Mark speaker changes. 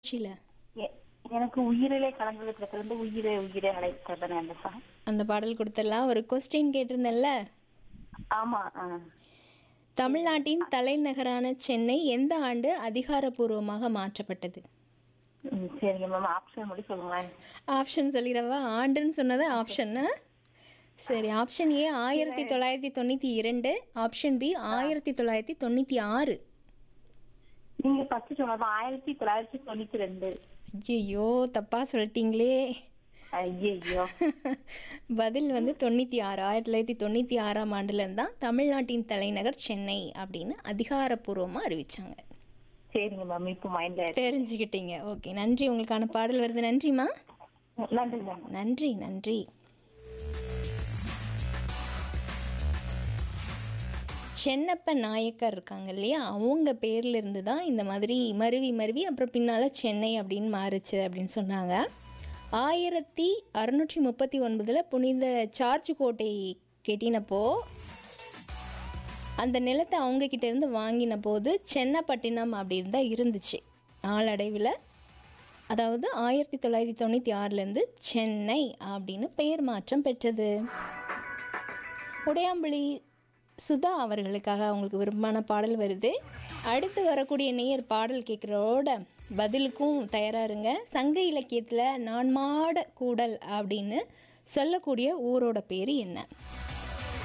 Speaker 1: நிகழ்ச்சியில
Speaker 2: எ- எனக்கு உயிரிலே கலந்ததுல இருந்து உயிரே உயிரே அழைத்ததானே அந்த சாங்
Speaker 1: அந்த பாடல் கொடுத்துடலாம் ஒரு கொஸ்டின் கேட்டிருந்தேன்ல
Speaker 2: ஆமா ஆ.
Speaker 1: தமிழ்நாட்டின் தலைநகரான சென்னை எந்த ஆண்டு அதிகாரப்பூர்வமாக மாற்றப்பட்டது
Speaker 2: ம், சரிங்க மேம் ஆப்ஷன் மட்டும் சொல்லுங்களேன்
Speaker 1: ஆப்ஷன் சொல்லிடவா ஆண்டுன்னு சொன்னது ஆப்ஷன் சரி ஆப்ஷன் ஏ ஆயிரத்தி தொள்ளாயிரத்தி தொண்ணூற்றி இரண்டு ஆப்ஷன் பி ஆயிரத்தி தொள்ளாயிரத்தி தொண்ணூற்றி ஆறு
Speaker 2: நீங்க ஃபர்ஸ்ட் சொன்னது ஆயிரத்தி தொள்ளாயிரத்தி தொண்ணூத்தி ரெண்டு
Speaker 1: ஐயோ தப்பாக சொல்லிட்டீங்களே
Speaker 2: ஐயோ
Speaker 1: பதில் வந்து தொண்ணூற்றி ஆறு ஆயிரத்தி தொள்ளாயிரத்தி தொண்ணூற்றி ஆறாம் ஆண்டுலேருந்து தான் தமிழ்நாட்டின் தலைநகர் சென்னை அப்படின்னு அதிகாரப்பூர்வமாக அறிவிச்சாங்க
Speaker 2: சரிங்க மேம் இப்போ மைண்ட்ல
Speaker 1: தெரிஞ்சுக்கிட்டீங்க ஓகே நன்றி உங்களுக்கான பாடல் வருது நன்றிம்மா
Speaker 2: நன்றி மேம்
Speaker 1: நன்றி நன்றி சென்னப்ப நாயக்கர் இருக்காங்க இல்லையா அவங்க பேர்ல இருந்து தான் இந்த மாதிரி மருவி மருவி அப்புறம் பின்னால் சென்னை அப்படின்னு மாறுச்சு அப்படின்னு சொன்னாங்க ஆயிரத்தி அறுநூற்றி முப்பத்தி ஒன்பதில் புனித சார்ஜ் கோட்டை கெட்டினப்போ அந்த நிலத்தை அவங்க கிட்ட இருந்து வாங்கின போது சென்னப்பட்டினம் அப்படின்னு தான் இருந்துச்சு நாளடைவில் அதாவது ஆயிரத்தி தொள்ளாயிரத்தி தொண்ணூற்றி ஆறுலேருந்து சென்னை அப்படின்னு பெயர் மாற்றம் பெற்றது உடையாம்புலி சுதா அவர்களுக்காக அவங்களுக்கு விருப்பமான பாடல் வருது அடுத்து வரக்கூடிய நேயர் பாடல் கேட்குறோட பதிலுக்கும் தயாராக இருங்க சங்க இலக்கியத்தில் நான் மாட கூடல் அப்படின்னு சொல்லக்கூடிய ஊரோட பேர் என்ன